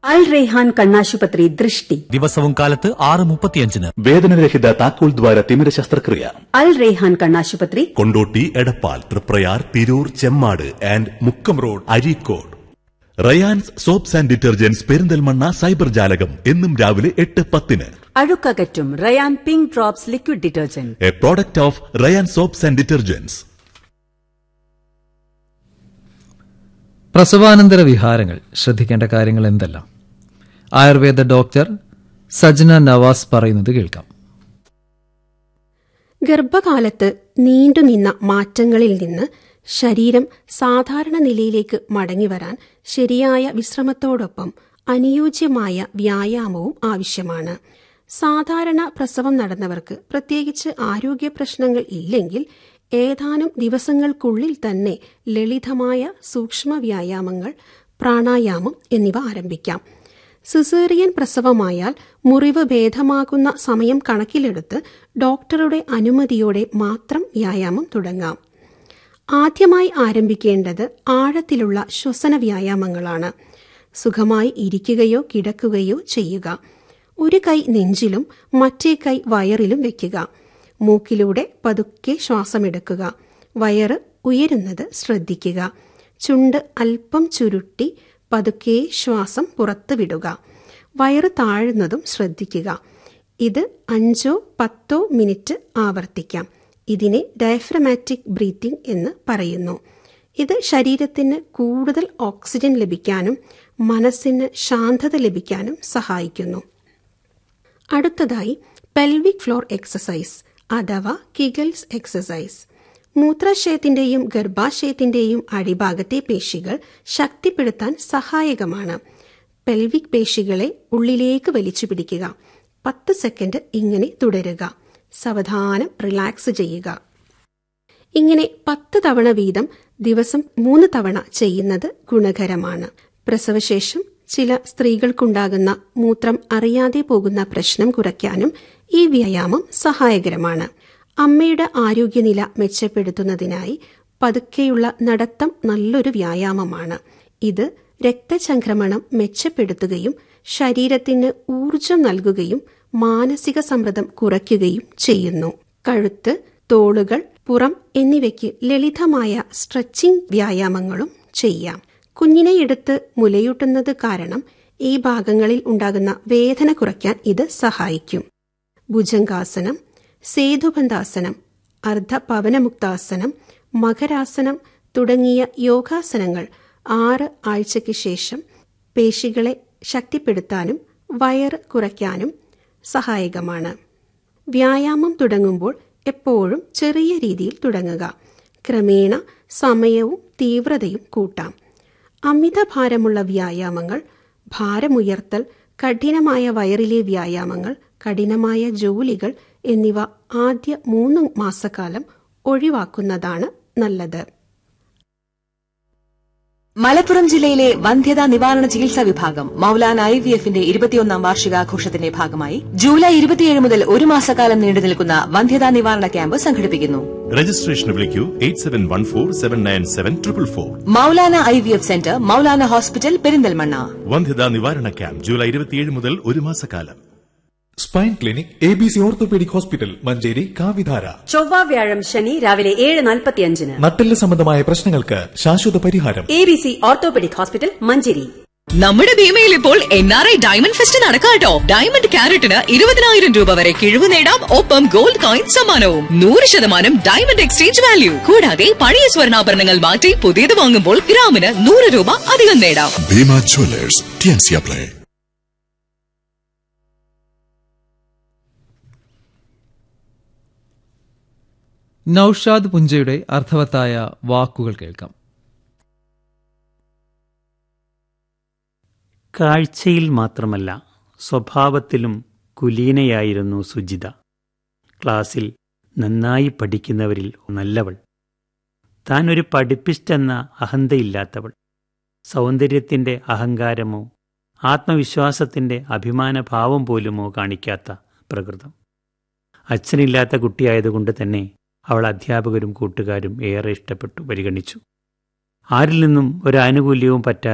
അൽ റെയ്ഹാൻ കണ്ണാശുപത്രി ദൃഷ്ടി ദിവസവും കാലത്ത് ആറ് മുപ്പത്തിയഞ്ചിന് വേദനരഹിത താക്കോൽ ദ്വാര തിമിര ശസ്ത്രക്രിയ അൽ റെയ്ഹാൻ കണ്ണാശുപത്രി Kondotty Edappal Triprayar Tirur Chemmad and Mukkam road Areekode Rayans soaps and detergents Perinthalmanna cyber ജാലകം എന്നും രാവിലെ എട്ട് പത്തിന് അഴുക്കകറ്റും Rayan pink drops liquid detergent a product of Rayan soaps and detergents പ്രസവാനന്തര വിഹാരങ്ങൾ ശ്രദ്ധിക്കേണ്ട കാര്യങ്ങൾ എന്തെല്ലാം ആയുർവേദ ഡോക്ടർ സജ്ന നവാസ് പറയുന്നത് കേൾക്കാം ഗർഭകാലത്ത് നീണ്ടുനിന്ന മാറ്റങ്ങളിൽ നിന്ന് ശരീരം സാധാരണ നിലയിലേക്ക് മടങ്ങിവരാൻ ശരിയായ വിശ്രമത്തോടൊപ്പം അനുയോജ്യമായ വ്യായാമവും ആവശ്യമാണ് സാധാരണ പ്രസവം നടന്നവർക്ക് പ്രത്യേകിച്ച് ആരോഗ്യ പ്രശ്നങ്ങൾ ഇല്ലെങ്കിൽ ഏതാനും ദിവസങ്ങൾക്കുള്ളിൽ തന്നെ ലളിതമായ സൂക്ഷ്മ വ്യായാമങ്ങൾ പ്രാണായാമം എന്നിവ ആരംഭിക്കാം സിസേറിയൻ പ്രസവമായാൽ മുറിവ് ഭേദമാകുന്ന സമയം കണക്കിലെടുത്ത് ഡോക്ടറുടെ അനുമതിയോടെ മാത്രം വ്യായാമം തുടങ്ങാം ആദ്യമായി ആരംഭിക്കേണ്ടത് ആഴത്തിലുള്ള ശ്വസന വ്യായാമങ്ങളാണ് സുഖമായി ഇരിക്കുകയോ കിടക്കുകയോ ചെയ്യുക ഒരു കൈ നെഞ്ചിലും മറ്റേ കൈ വയറിലും വെക്കുക മൂക്കിലൂടെ പതുക്കെ ശ്വാസമെടുക്കുക വയറ് ഉയരുന്നത് ശ്രദ്ധിക്കുക ചുണ്ട് അല്പം ചുരുട്ടി പതുക്കെ ശ്വാസം പുറത്തു വിടുക വയറ് താഴുന്നതും ശ്രദ്ധിക്കുക ഇത് അഞ്ചോ പത്തോ മിനിറ്റ് ആവർത്തിക്കാം ഇതിനെ ഡയഫ്രമാറ്റിക് ബ്രീത്തിംഗ് എന്ന് പറയുന്നു ഇത് ശരീരത്തിന് കൂടുതൽ ഓക്സിജൻ ലഭിക്കാനും മനസ്സിന് ശാന്തത ലഭിക്കാനും സഹായിക്കുന്നു അടുത്തതായി പെൽവിക് ഫ്ലോർ എക്സസൈസ് അഥവാ കിഗൽസ് എക്സസൈസ് മൂത്രാശയത്തിന്റെയും ഗർഭാശയത്തിന്റെയും അടിഭാഗത്തെ പേശികൾ ശക്തിപ്പെടുത്താൻ സഹായകമാണ് പെൽവിക് പേശികളെ ഉള്ളിലേക്ക് വലിച്ചു പിടിക്കുക പത്ത് സെക്കൻഡ് ഇങ്ങനെ തുടരുക സാവധാനം റിലാക്സ് ചെയ്യുക ഇങ്ങനെ പത്ത് തവണ വീതം ദിവസം മൂന്ന് തവണ ചെയ്യുന്നത് ഗുണകരമാണ് പ്രസവശേഷം ചില സ്ത്രീകൾക്കുണ്ടാകുന്ന മൂത്രം അറിയാതെ പോകുന്ന പ്രശ്നം കുറയ്ക്കാനും ഈ വ്യായാമം സഹായകരമാണ് അമ്മയുടെ ആരോഗ്യനില മെച്ചപ്പെടുത്തുന്നതിനായി പതുക്കെയുള്ള നടത്തം നല്ലൊരു വ്യായാമമാണ് ഇത് രക്തചംക്രമണം മെച്ചപ്പെടുത്തുകയും ശരീരത്തിന് ഊർജം നൽകുകയും മാനസിക സമ്മർദ്ദം കുറയ്ക്കുകയും ചെയ്യുന്നു കഴുത്ത് തോളുകൾ പുറം എന്നിവയ്ക്ക് ലളിതമായ സ്ട്രെച്ചിംഗ് വ്യായാമങ്ങളും ചെയ്യാം കുഞ്ഞിനെ എടുത്ത് മുലയൂട്ടുന്നത് കാരണം ഈ ഭാഗങ്ങളിൽ ഉണ്ടാകുന്ന വേദന കുറയ്ക്കാൻ ഇത് സഹായിക്കും ഭുജംഗാസനം സേതുബന്ധാസനം അർദ്ധപവനമുക്താസനം മകരാസനം തുടങ്ങിയ യോഗാസനങ്ങൾ ആറ് ആഴ്ചയ്ക്ക് ശേഷം പേശികളെ ശക്തിപ്പെടുത്താനും വയറ് കുറയ്ക്കാനും സഹായകമാണ് വ്യായാമം തുടങ്ങുമ്പോൾ എപ്പോഴും ചെറിയ രീതിയിൽ തുടങ്ങുക ക്രമേണ സമയവും തീവ്രതയും കൂട്ടാം അമിതഭാരമുള്ള വ്യായാമങ്ങൾ ഭാരമുയർത്തൽ കഠിനമായ വയറിലെ വ്യായാമങ്ങൾ കഠിനമായ ജോലികൾ എന്നിവ ആദ്യ മൂന്ന് മാസക്കാലം ഒഴിവാക്കുന്നതാണ് നല്ലത് മലപ്പുറം ജില്ലയിലെ വന്ധ്യതാ നിവാരണ ചികിത്സാ വിഭാഗം മൌലാന ഐ വി എഫിന്റെ ഇരുപത്തിയൊന്നാം വാർഷികാഘോഷത്തിന്റെ ഭാഗമായി ജൂലൈ ഇരുപത്തിയേഴ് മുതൽ ഒരു മാസക്കാലം നീണ്ടു നിൽക്കുന്ന വന്ധ്യതാ നിവാരണ ക്യാമ്പ് സംഘടിപ്പിക്കുന്നു രജിസ്ട്രേഷന് വിളിക്കൂ eight seven one four seven nine seven triple four Maulana I V F centre Maulana hospital Perinthalmanna വന്ധ്യതാ നിവാരണ ക്യാമ്പ് ജൂലൈ ഇരുപത്തിയേഴ് മുതൽ ഒരു മാസക്കാലം spine clinic A B C orthopaedic hospital Manjeri കാവിധാര ചൊവ്വ വ്യാഴം ശനി രാവിലെ ഏഴ് നാൽപ്പത്തിയഞ്ചിന് നട്ടെല്ല് സംബന്ധമായ പ്രശ്നങ്ങൾക്ക് ശാശ്വത പരിഹാരം A B C orthopaedic hospital Manjeri നമ്മുടെ ഭീമയിൽ ഇപ്പോൾ N R I diamond fest നടക്കാട്ടോ ഡയമണ്ട് ക്യാരറ്റിന് ഇരുപതിനായിരം രൂപ വരെ കിഴിവ് നേടാം ഒപ്പം ഗോൾഡ് കോയിൻ സമ്മാനവും നൂറ് ശതമാനം ഡയമണ്ട് എക്സ്ചേഞ്ച് വാല്യൂ കൂടാതെ പഴയ സ്വർണ്ണാഭരണങ്ങൾ മാറ്റി പുതിയത് വാങ്ങുമ്പോൾ ഗ്രാമിന് നൂറ് രൂപ അധികം നേടാം ഭീമ ജ്വല്ലേഴ്സ് ടിയൻസിയ പ്ലേ നൌഷാദ് പുഞ്ചയുടെ അർത്ഥവത്തായ വാക്കുകൾ കേൾക്കാം കാഴ്ചയിൽ മാത്രമല്ല സ്വഭാവത്തിലും കുലീനയായിരുന്നു സുജിത ക്ലാസ്സിൽ നന്നായി പഠിക്കുന്നവരിൽ നല്ലവൾ താൻ ഒരു പഠിപ്പിസ്റ്റെന്ന അഹന്തയില്ലാത്തവൾ സൗന്ദര്യത്തിൻ്റെ അഹങ്കാരമോ ആത്മവിശ്വാസത്തിൻ്റെ അഭിമാനഭാവം പോലുമോ കാണിക്കാത്ത പ്രകൃതം അച്ഛനില്ലാത്ത കുട്ടിയായതുകൊണ്ട് തന്നെ അവൾ അധ്യാപകരും കൂട്ടുകാരും ഏറെ ഇഷ്ടപ്പെട്ടു പരിഗണിച്ചു ആരിൽ നിന്നും ഒരു ആനുകൂല്യവും പറ്റാതെ